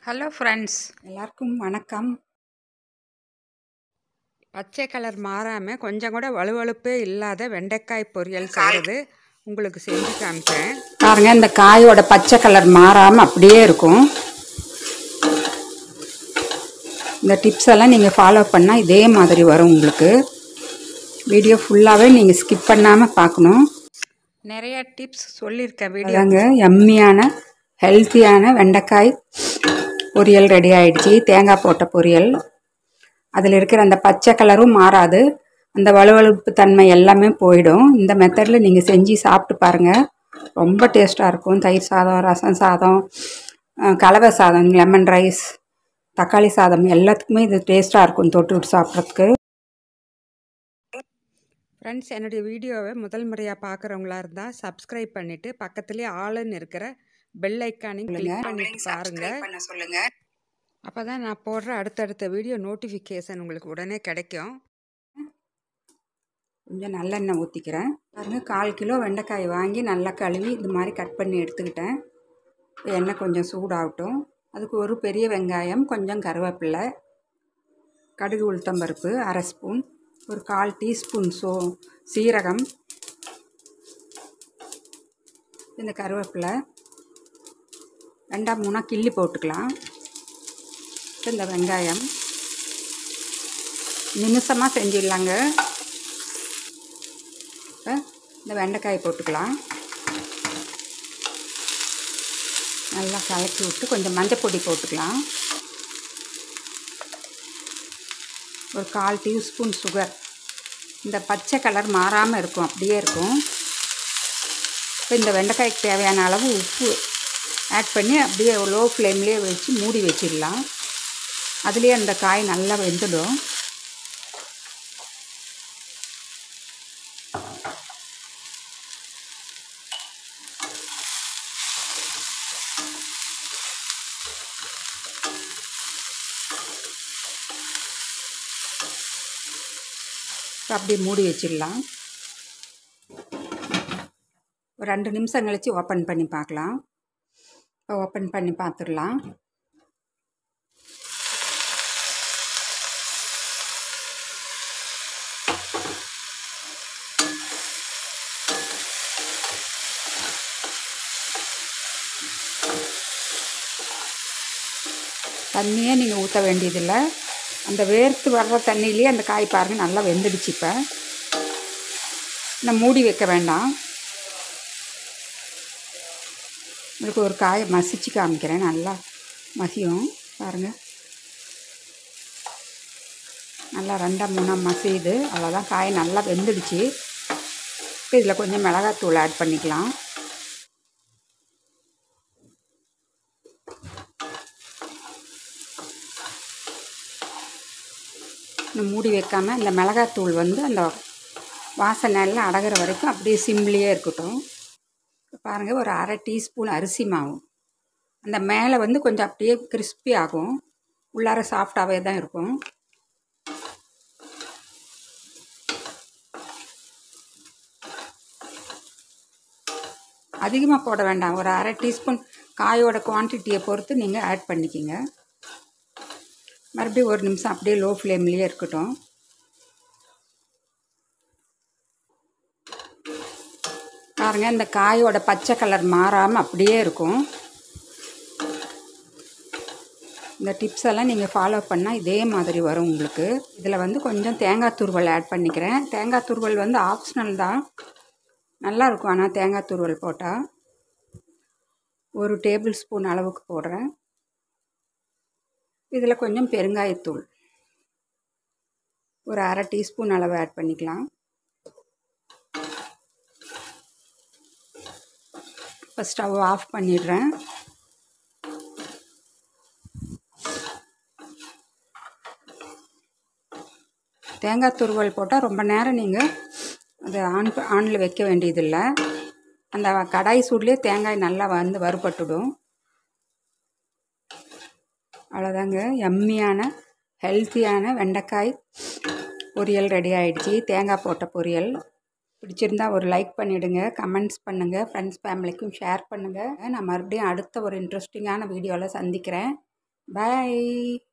hello friends எல்லாருக்கும் வணக்கம் பச்சை கலர் மாறாமல் கொஞ்சம் கூட வலுவழுப்பே இல்லாத வெண்டைக்காய் பொரியல் செய்கிறது உங்களுக்கு செஞ்சு காமிச்சேன் பாருங்க இந்த காயோட பச்சை கலர் மாறாமல் அப்படியே இருக்கும் இந்த டிப்ஸ் எல்லாம் நீங்கள் ஃபாலோ பண்ணால் இதே மாதிரி வரும் உங்களுக்கு வீடியோ ஃபுல்லாகவே நீங்கள் ஸ்கிப் பண்ணாமல் பார்க்கணும் நிறைய டிப்ஸ் சொல்லியிருக்கேன் வீடியோ அதாங்க எம்மியான ஹெல்த்தியான வெண்டைக்காய் பொரியல் ரெடி ஆயிடுச்சு தேங்காய் போட்ட பொரியல் அதில் இருக்கிற அந்த பச்சை கலரும் மாறாது அந்த வலுவழுப்பு தன்மை எல்லாமே போயிடும் இந்த மெத்தடில் நீங்கள் செஞ்சு சாப்பிட்டு பாருங்கள் ரொம்ப டேஸ்ட்டாக இருக்கும் தயிர் சாதம் ரசம் சாதம் அஹ், கலவை சாதம் லெமன் ரைஸ் தக்காளி சாதம் எல்லாத்துக்குமே இது டேஸ்ட்டாக இருக்கும் தொட்டு விட்டு சாப்பிட்றதுக்கு ஃப்ரெண்ட்ஸ் என்னுடைய வீடியோவை முதல் முறையாக பார்க்குறவங்களா இருந்தால் சப்ஸ்கிரைப் பண்ணிவிட்டு பக்கத்துலேயே ஆளுன்னு இருக்கிற பெல் ஐக்கானையும் கிளிக் பண்ணிட்டு பாருங்கள் பண்ண சொல்லுங்க அப்போ தான் நான் போடுற அடுத்தடுத்த வீடியோ நோட்டிஃபிகேஷன் உங்களுக்கு உடனே கிடைக்கும் கொஞ்சம் நல்லெண்ணெய் ஊற்றிக்கிறேன் பாருங்க கால் கிலோ வெண்டைக்காய் வாங்கி நல்லா கழுவி இது மாதிரி கட் பண்ணி எடுத்துக்கிட்டேன் இப்ப எண்ணெய் கொஞ்சம் சூடாகட்டும் அதுக்கு ஒரு பெரிய வெங்காயம் கொஞ்சம் கருவேப்பிலை கடுகு உளுத்தம்பருப்பு அரை ஸ்பூன் ஒரு கால் டீஸ்பூன் சோ சீரகம் இந்த கருவேப்பிலை ரெண்டாம் மூணாக கிள்ளி போட்டுக்கலாம் இப்ப இந்த வெங்காயம் நிமிஷமாக செஞ்சிடலாங்க இப்போ இந்த வெண்டைக்காய் போட்டுக்கலாம் நல்லா கலக்கி விட்டு கொஞ்சம் மஞ்சள் பொடி போட்டுக்கலாம் ஒரு கால் டீஸ்பூன் சுகர் இந்த பச்சை கலர் மாறாமல் இருக்கும் அப்படியே இருக்கும் இப்போ இந்த வெண்டைக்காய்க்கு தேவையான அளவு உப்பு ஆட் பண்ணி அப்படியே லோ ஃப்ளேம்லேயே வச்சு மூடி வச்சிடலாம் அதுலேயே அந்த காய் நல்லா வெந்துடும் இப்போ அப்படியே மூடி வச்சிடலாம் ஒரு ரெண்டு நிமிஷம் கழித்து ஓப்பன் பண்ணி பார்க்கலாம் இப்போ ஓப்பன் பண்ணி பார்த்துடலாம் தண்ணியே நீங்கள் ஊற்ற வேண்டியதில்லை அந்த வேர்த்து வர்ற தண்ணியிலேயே அந்த காய் பாருங்கள் நல்லா வெந்துடுச்சு இப்போ நான் மூடி வைக்க வேண்டாம் உங்களுக்கு ஒரு காயை மசிச்சு காமிக்கிறேன் நல்லா மசியும் பாருங்கள் நல்லா ரெண்டாம் மூணாம் மசியுது அவ்வளோதான் காய் நல்லா வெந்துடுச்சு இப்போ இதில் கொஞ்சம் மிளகாத்தூள் ஆட் பண்ணிக்கலாம் இன்னும் மூடி வைக்காமல் இந்த மிளகாத்தூள் வந்து அந்த வாசனை எல்லாம் அடகிற வரைக்கும் அப்படியே சிம்லேயே இருக்கட்டும் இப்போ பாருங்கள் ஒரு அரை டீஸ்பூன் அரிசி மாவு அந்த மேலே வந்து கொஞ்சம் அப்படியே கிறிஸ்பி ஆகும் உள்ளார சாஃப்டாகவே தான் இருக்கும் அதிகமாக போட வேண்டாம் ஒரு அரை டீஸ்பூன் காயோட குவான்டிட்டியை பொறுத்து நீங்கள் ஆட் பண்ணிக்கிங்க மறுபடியும் ஒரு நிமிஷம் அப்படியே லோ ஃப்ளேம்லேயே இருக்கட்டும் பாருங்க இந்த காயோட பச்சை கலர் மாறாமல் அப்படியே இருக்கும் இந்த டிப்ஸ் எல்லாம் நீங்கள் ஃபாலோ பண்ணால் இதே மாதிரி வரும் உங்களுக்கு இதில் வந்து கொஞ்சம் தேங்காய் துருவல் ஆட் பண்ணிக்கிறேன் தேங்காய் துருவல் வந்து ஆப்ஷனல் தான் நல்லா இருக்கும் ஆனால் தேங்காய் துருவல் போட்டால் ஒரு டேபிள் ஸ்பூன் அளவுக்கு போடுறேன் இதில் கொஞ்சம் பெருங்காயத்தூள் ஒரு அரை டீஸ்பூன் அளவு ஆட் பண்ணிக்கலாம் இப்போ ஸ்டவ் ஆஃப் பண்ணிடுறேன் தேங்காய் துருவல் போட்டால் ரொம்ப நேரம் நீங்கள் அதை ஆன் ஆனில் வைக்க வேண்டியதில்லை அந்த கடாய் சூட்லேயே தேங்காய் நல்லா வந்து வறுபட்டுடும் அவ்வளோதாங்க எம்மியான ஹெல்த்தியான வெண்டைக்காய் பொரியல் ரெடி ஆயிடுச்சு தேங்காய் போட்ட பொரியல் பிடிச்சிருந்தா ஒரு லைக் பண்ணிவிடுங்க கமெண்ட்ஸ் பண்ணுங்கள் ஃப்ரெண்ட்ஸ் ஃபேமிலிக்கும் ஷேர் பண்ணுங்கள் நான் மறுபடியும் அடுத்த ஒரு இன்ட்ரெஸ்டிங்கான வீடியோவில் சந்திக்கிறேன் பாய்